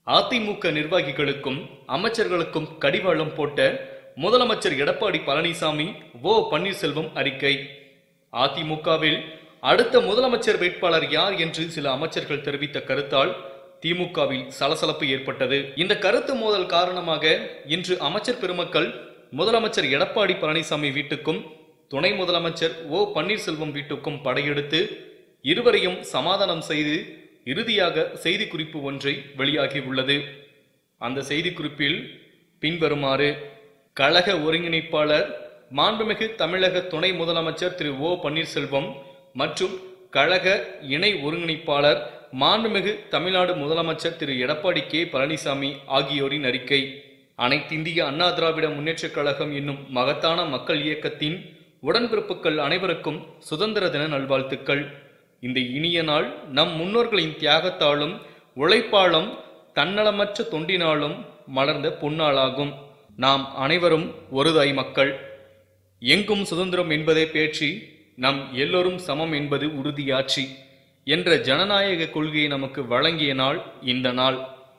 அதிமுக நிர்வாகிகளுக்கும் அமைச்சர்களுக்கும் கடிவாளம் போட்ட முதலமைச்சர் எடப்பாடி பழனிசாமி ஓ பன்னீர்செல்வம் அறிக்கை அதிமுகவில் அடுத்த முதலமைச்சர் வேட்பாளர் யார் என்று சில அமைச்சர்கள் தெரிவித்த கருத்தால் திமுகவில் சலசலப்பு ஏற்பட்டது இந்த கருத்து மோதல் காரணமாக இன்று அமைச்சர் பெருமக்கள் முதலமைச்சர் எடப்பாடி பழனிசாமி வீட்டுக்கும் துணை முதலமைச்சர் ஓ பன்னீர்செல்வம் வீட்டுக்கும் படையெடுத்து இருவரையும் சமாதானம் செய்து இறுதியாக செய்திக்குறிப்பு ஒன்றை வெளியாகியுள்ளது அந்த செய்திக்குறிப்பில் பின்வருமாறு கழக ஒருங்கிணைப்பாளர் மாண்புமிகு தமிழக துணை முதலமைச்சர் திரு ஓ பன்னீர்செல்வம் மற்றும் கழக இணை ஒருங்கிணைப்பாளர் மாண்புமிகு தமிழ்நாடு முதலமைச்சர் திரு எடப்பாடி கே பழனிசாமி ஆகியோரின் அறிக்கை அனைத்திந்திய அண்ணா திராவிட முன்னேற்றக் கழகம் என்னும் மகத்தான மக்கள் இயக்கத்தின் உடன்பிறப்புகள் அனைவருக்கும் சுதந்திர தின நல்வாழ்த்துக்கள் இந்த இனிய நாள் நம் முன்னோர்களின் தியாகத்தாலும் உழைப்பாலும் தன்னலமற்ற தொண்டினாலும் மலர்ந்த பொன்னாளாகும் நாம் அனைவரும் ஒருதாய் மக்கள் எங்கும் சுதந்திரம் என்பதே பேச்சு நம் எல்லோரும் சமம் என்பது உறுதியாட்சி என்ற ஜனநாயக கொள்கையை நமக்கு வழங்கிய நாள் இந்த நாள்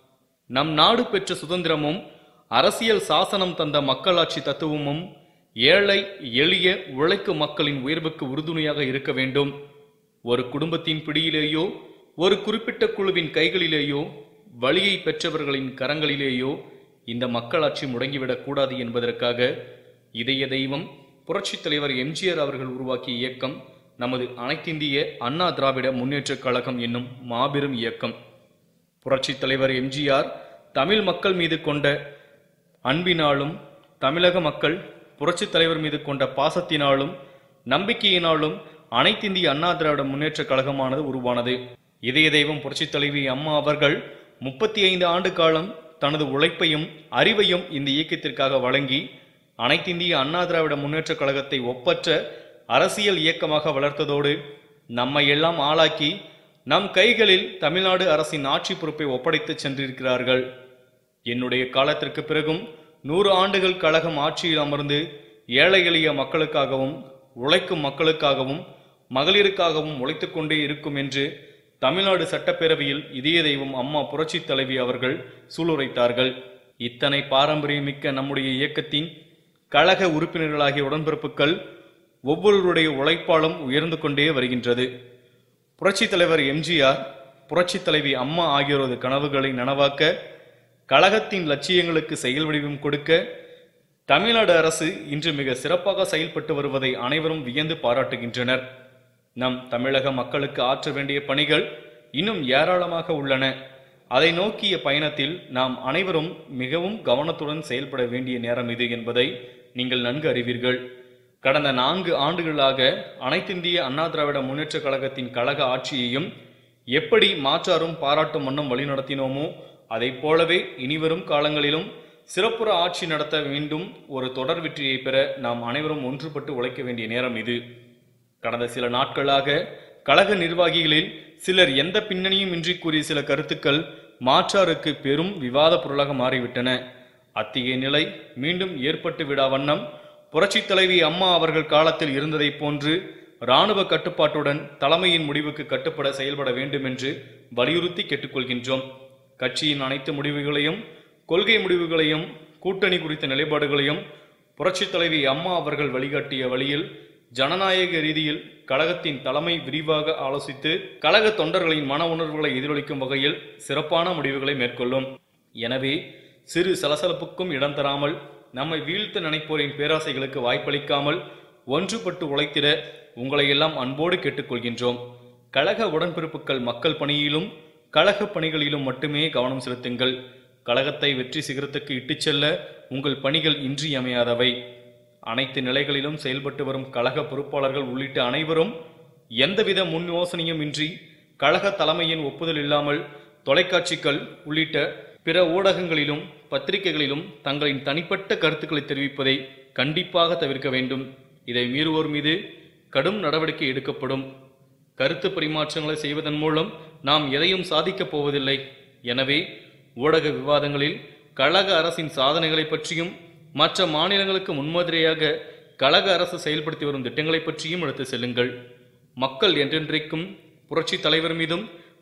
நம் நாடு பெற்ற சுதந்திரமும் அரசியல் சாசனம் தந்த மக்களாட்சி தத்துவமும் ஏழை எளிய உழைக்கும் மக்களின் உயர்வுக்கு உறுதுணையாக இருக்க வேண்டும் ஒரு குடும்பத்தின் பிடியிலேயோ ஒரு குறிப்பிட்ட குழுவின் கைகளிலேயோ வழியை பெற்றவர்களின் கரங்களிலேயோ இந்த மக்களாட்சி முடங்கிவிடக் கூடாது என்பதற்காக இதய தெய்வம் புரட்சித் தலைவர் எம்ஜிஆர் அவர்கள் உருவாக்கிய இயக்கம் நமது அனைத்திந்திய அண்ணா திராவிட முன்னேற்றக் கழகம் என்னும் மாபெரும் இயக்கம் புரட்சித் தலைவர் எம்ஜிஆர் தமிழ் மக்கள் மீது கொண்ட அன்பினாலும் தமிழக மக்கள் புரட்சித் தலைவர் மீது கொண்ட பாசத்தினாலும் நம்பிக்கையினாலும் அனைத்திந்திய அண்ணா திராவிட முன்னேற்றக் கழகமானது உருவானது இதய தெய்வம் புரட்சித் தலைவி அம்மா அவர்கள் முப்பத்தி ஐந்து ஆண்டு காலம் தனது உழைப்பையும் அறிவையும் இந்த இயக்கத்திற்காக வழங்கி அனைத்திந்திய அண்ணா திராவிட முன்னேற்றக் கழகத்தை ஒப்பற்ற அரசியல் இயக்கமாக வளர்த்ததோடு நம்மை எல்லாம் ஆளாக்கி நம் கைகளில் தமிழ்நாடு அரசின் ஆட்சி பொறுப்பை ஒப்படைத்து சென்றிருக்கிறார்கள் என்னுடைய காலத்திற்கு பிறகும் நூறு ஆண்டுகள் கழகம் ஆட்சியில் அமர்ந்து ஏழை எளிய மக்களுக்காகவும் உழைக்கும் மக்களுக்காகவும் மகளிருக்காகவும் உழைத்துக் கொண்டே இருக்கும் என்று தமிழ்நாடு சட்டப்பேரவையில் இதய தெய்வம் அம்மா புரட்சித் தலைவி அவர்கள் சூளுரைத்தார்கள் இத்தனை பாரம்பரியமிக்க நம்முடைய இயக்கத்தின் கழக உறுப்பினர்களாகிய உடன்பிறப்புகள் ஒவ்வொருவருடைய உழைப்பாலும் உயர்ந்து கொண்டே வருகின்றது புரட்சித் தலைவர் எம்ஜிஆர் புரட்சித் தலைவி அம்மா ஆகியோரது கனவுகளை நனவாக்க கழகத்தின் லட்சியங்களுக்கு செயல் வடிவம் கொடுக்க தமிழ்நாடு அரசு இன்று மிக சிறப்பாக செயல்பட்டு வருவதை அனைவரும் வியந்து பாராட்டுகின்றனர் நம் தமிழக மக்களுக்கு ஆற்ற வேண்டிய பணிகள் இன்னும் ஏராளமாக உள்ளன அதை நோக்கிய பயணத்தில் நாம் அனைவரும் மிகவும் கவனத்துடன் செயல்பட வேண்டிய நேரம் இது என்பதை நீங்கள் நன்கு அறிவீர்கள் கடந்த நான்கு ஆண்டுகளாக அனைத்திந்திய அண்ணா திராவிட முன்னேற்றக் கழகத்தின் கழக ஆட்சியையும் எப்படி மாற்றாரும் பாராட்டும் வண்ணம் வழிநடத்தினோமோ அதைப் போலவே இனிவரும் காலங்களிலும் சிறப்புற ஆட்சி நடத்த வேண்டும் ஒரு தொடர் வெற்றியை பெற நாம் அனைவரும் ஒன்றுபட்டு உழைக்க வேண்டிய நேரம் இது கடந்த சில நாட்களாக கழக நிர்வாகிகளில் சிலர் எந்த பின்னணியும் இன்றி கூறிய சில கருத்துக்கள் மாற்றாருக்கு பெரும் விவாத பொருளாக மாறிவிட்டன அத்தகைய நிலை மீண்டும் ஏற்பட்டு விடா வண்ணம் புரட்சித் தலைவி அம்மா அவர்கள் காலத்தில் இருந்ததைப் போன்று இராணுவ கட்டுப்பாட்டுடன் தலைமையின் முடிவுக்கு கட்டுப்பட செயல்பட வேண்டும் என்று வலியுறுத்தி கேட்டுக்கொள்கின்றோம் கட்சியின் அனைத்து முடிவுகளையும் கொள்கை முடிவுகளையும் கூட்டணி குறித்த நிலைப்பாடுகளையும் புரட்சித் தலைவி அம்மா அவர்கள் வழிகாட்டிய வழியில் ஜனநாயக ரீதியில் கழகத்தின் தலைமை விரிவாக ஆலோசித்து கழக தொண்டர்களின் மன உணர்வுகளை எதிரொலிக்கும் வகையில் சிறப்பான முடிவுகளை மேற்கொள்ளும் எனவே சிறு சலசலப்புக்கும் இடம் தராமல் நம்மை வீழ்த்த நினைப்போரின் பேராசைகளுக்கு வாய்ப்பளிக்காமல் ஒன்றுபட்டு உழைத்திட உங்களை எல்லாம் அன்போடு கேட்டுக்கொள்கின்றோம் கழக உடன்பிறப்புகள் மக்கள் பணியிலும் கழக பணிகளிலும் மட்டுமே கவனம் செலுத்துங்கள் கழகத்தை வெற்றி சிகரத்துக்கு இட்டுச் செல்ல உங்கள் பணிகள் இன்றியமையாதவை அனைத்து நிலைகளிலும் செயல்பட்டு வரும் கழக பொறுப்பாளர்கள் உள்ளிட்ட அனைவரும் எந்தவித முன் யோசனையும் இன்றி கழக தலைமையின் ஒப்புதல் இல்லாமல் தொலைக்காட்சிகள் உள்ளிட்ட பிற ஊடகங்களிலும் பத்திரிகைகளிலும் தங்களின் தனிப்பட்ட கருத்துக்களை தெரிவிப்பதை கண்டிப்பாக தவிர்க்க வேண்டும் இதை மீறுவோர் மீது கடும் நடவடிக்கை எடுக்கப்படும் கருத்து பரிமாற்றங்களை செய்வதன் மூலம் நாம் எதையும் சாதிக்கப் போவதில்லை எனவே ஊடக விவாதங்களில் கழக அரசின் சாதனைகளை பற்றியும் மற்ற மாநிலங்களுக்கு முன்மாதிரியாக கழக அரசு செயல்படுத்தி வரும் திட்டங்களை பற்றியும் எடுத்து செல்லுங்கள் மக்கள் என்றென்றைக்கும் புரட்சி தலைவர் மீதும்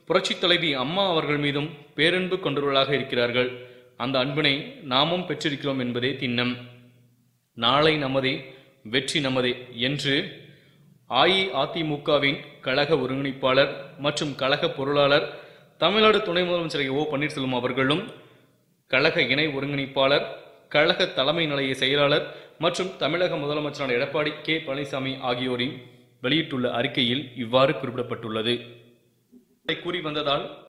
புரட்சித் தலைவி அம்மா அவர்கள் மீதும் பேரன்பு கொண்டவர்களாக இருக்கிறார்கள் அந்த அன்பினை நாமும் பெற்றிருக்கிறோம் என்பதே திண்ணம் நாளை நமதே வெற்றி நமதே என்று அஇஅதிமுகவின் கழக ஒருங்கிணைப்பாளர் மற்றும் கழக பொருளாளர் தமிழ்நாடு துணை முதலமைச்சர் ஓ பன்னீர்செல்வம் அவர்களும் கழக இணை ஒருங்கிணைப்பாளர் கழக தலைமை நிலைய செயலாளர் மற்றும் தமிழக முதலமைச்சரான எடப்பாடி கே பழனிசாமி ஆகியோரின் வெளியிட்டுள்ள அறிக்கையில் இவ்வாறு குறிப்பிடப்பட்டுள்ளது இதை கூறி வந்ததால்